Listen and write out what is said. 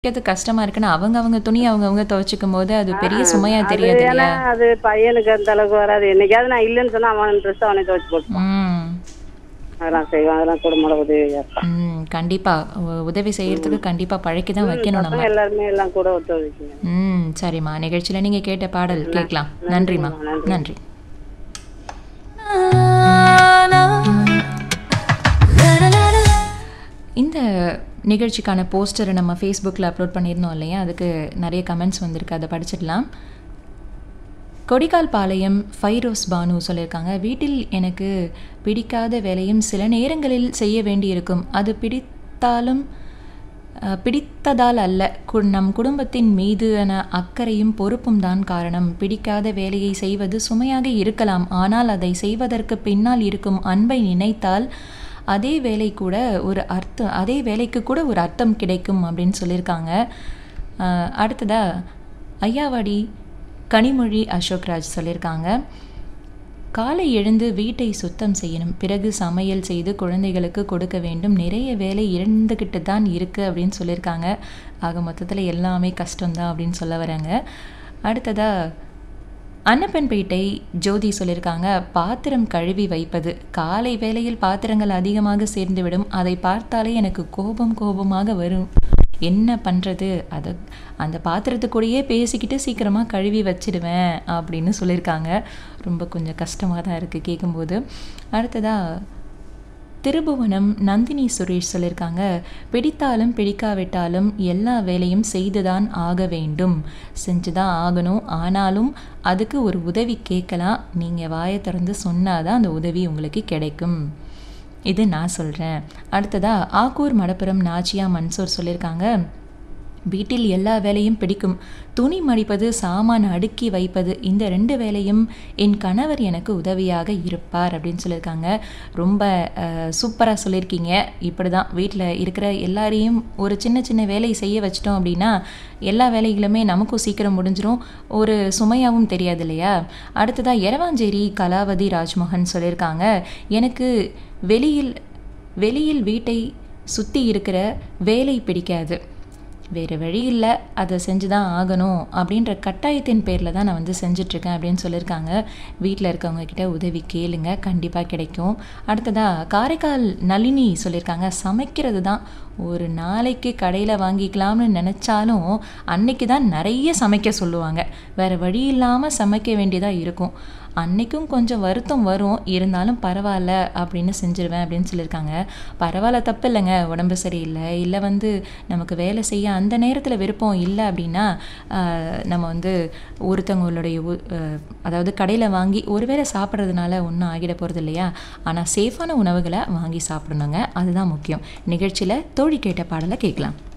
துவைக்கிறது கஷ்டமா இருக்குன்னா, அவங்க அவங்க துணிய அவங்க அவங்க துவைச்சுக்கும்போது, அது பெரிய ஆ, சுமையா அது தெரியாது ஏன்னா இல்லையா? அது பையனுக்கு அந்த அளவுக்கு வராது. என்னைக்காவது நான் இல்லைன்னு சொன்னா அவன் ட்ரெஸ் அவனே துவைச்சு போட்டுப்பான். ம். அதெல்லாம் செய்வான். அதெல்லாம் குடும்பல உதவியா இருப்பான். ம். கண்டிப்பா. உ உதவி செய்யறதுக்கு கண்டிப்பா பழக்கி தான் ம், வைக்கணும் பசங்க நம்ம. எல்லாருமே எல்லாம் கூட ஒத்துழைக்குங்க. ம். சரிம்மா. நிகழ்ச்சியில நீங்க கேட்ட பாடல் கேட்கலாம். நன்றிம்மா. நன்றிம்மா, நன்றி. நன்றி. இந்த நிகழ்ச்சிக்கான போஸ்டரை நம்ம ஃபேஸ்புக்கில் அப்லோட் பண்ணியிருந்தோம் இல்லையா அதுக்கு நிறைய கமெண்ட்ஸ் வந்திருக்கு அதை படிச்சிடலாம் கொடிக்கால் பாளையம் ஃபைரோஸ் பானு சொல்லியிருக்காங்க வீட்டில் எனக்கு பிடிக்காத வேலையும் சில நேரங்களில் செய்ய வேண்டியிருக்கும் அது பிடித்தாலும் அஹ், பிடித்ததால் அல்ல கு- நம் குடும்பத்தின் மீதான அக்கறையும் பொறுப்பும் தான் காரணம் பிடிக்காத வேலையை செய்வது சுமையாக இருக்கலாம் ஆனால் அதை செய்வதற்கு பின்னால் இருக்கும் அன்பை நினைத்தால் அதே வேலை கூட ஒரு அர்த்தம் அதே வேலைக்கு கூட ஒரு அர்த்தம் கிடைக்கும் அப்படின்னு சொல்லியிருக்காங்க அஹ், அடுத்ததா ஐயாவாடி கனிமொழி அசோக்ராஜ் சொல்லியிருக்காங்க காலை எழுந்து வீட்டை சுத்தம் செய்யணும் பிறகு சமையல் செய்து குழந்தைகளுக்கு கொடுக்க வேண்டும் நிறைய வேலை இருந்துக்கிட்டு தான் இருக்குது அப்படின்னு சொல்லியிருக்காங்க ஆக மொத்தத்தில் எல்லாமே கஷ்டம்தான் அப்படின்னு சொல்ல வராங்க அடுத்ததாக அன்னப்பன்பேட்டை ஜோதி சொல்லியிருக்காங்க பாத்திரம் கழுவி வைப்பது காலை வேளையில் பாத்திரங்கள் அதிகமாக சேர்ந்துவிடும் அதை பார்த்தாலே எனக்கு கோபம் கோபமாக வரும் என்ன பண்ணுறது அதை அந்த பாத்திரத்துக்கூடயே பேசிக்கிட்டு சீக்கிரமாக கழுவி வச்சிடுவேன் அப்படின்னு சொல்லியிருக்காங்க ரொம்ப கொஞ்சம் கஷ்டமாக தான் இருக்குது கேட்கும்போது அடுத்ததாக திருபுவனம் நந்தினி சுரேஷ் சொல்லியிருக்காங்க பிடித்தாலும் பிடிக்காவிட்டாலும் எல்லா வேலையும் செய்துதான் ஆக வேண்டும் செஞ்சு தான் ஆகணும் ஆனாலும் அதுக்கு ஒரு உதவி கேட்கலாம் நீங்கள் வாயை திறந்து சொன்னாதான் அந்த உதவி உங்களுக்கு கிடைக்கும் இது நான் சொல்கிறேன் அடுத்ததா ஆக்கூர் மடப்புரம் நாச்சியா மன்சூர் சொல்லியிருக்காங்க வீட்டில் எல்லா வேலையும் பிடிக்கும் துணி மடிப்பது சாமான் அடுக்கி வைப்பது இந்த ரெண்டு வேலையும் என் கணவர் எனக்கு உதவியாக இருப்பார் அப்படின்னு சொல்லியிருக்காங்க ரொம்ப சூப்பராக சொல்லியிருக்கீங்க இப்படி தான் வீட்டில் இருக்கிற எல்லாரையும் ஒரு சின்ன சின்ன வேலை செய்ய வச்சிட்டோம் அப்படின்னா எல்லா வேலைகளுமே நமக்கும் சீக்கிரம் முடிஞ்சிரும் ஒரு சுமையாகவும் தெரியாது இல்லையா அடுத்ததாக எரவாஞ்சேரி கலாவதி ராஜ்மோகன் சொல்லியிருக்காங்க எனக்கு வெளியில் வெளியில் வீட்டை சுற்றி இருக்கிற வேலை பிடிக்காது வேறு வழி இல்லை அதை செஞ்சு தான் ஆகணும் அப்படின்ற கட்டாயத்தின் பேரில் தான் நான் வந்து செஞ்சிட்ருக்கேன் அப்படின்னு சொல்லியிருக்காங்க வீட்டில் இருக்கவங்க கிட்ட உதவி கேளுங்க கண்டிப்பாக கிடைக்கும் அடுத்ததாக காரைக்கால் நளினி சொல்லியிருக்காங்க சமைக்கிறது தான் ஒரு நாளைக்கு கடையில் வாங்கிக்கலாம்னு நினச்சாலும் அன்னைக்கு தான் நிறைய சமைக்க சொல்லுவாங்க வேறு வழி இல்லாமல் சமைக்க வேண்டியதாக இருக்கும் அன்னைக்கும் கொஞ்சம் வருத்தம் வரும் இருந்தாலும் பரவாயில்ல அப்படின்னு செஞ்சிருவேன் அப்படின்னு சொல்லியிருக்காங்க பரவாயில்ல தப்பு இல்லைங்க உடம்பு சரியில்லை இல்லை வந்து நமக்கு வேலை செய்ய அந்த நேரத்தில் விருப்பம் இல்லை அப்படின்னா ஆஹ், நம்ம வந்து ஒருத்தவங்களுடைய உ- ஆஹ், அதாவது கடையில் வாங்கி ஒருவேளை சாப்பிட்றதுனால ஒன்றும் ஆகிட போகிறது இல்லையா ஆனால் சேஃபான உணவுகளை வாங்கி சாப்பிடணுங்க அதுதான் முக்கியம் நிகழ்ச்சியில் தோழி கேட்ட பாடலை கேட்கலாம்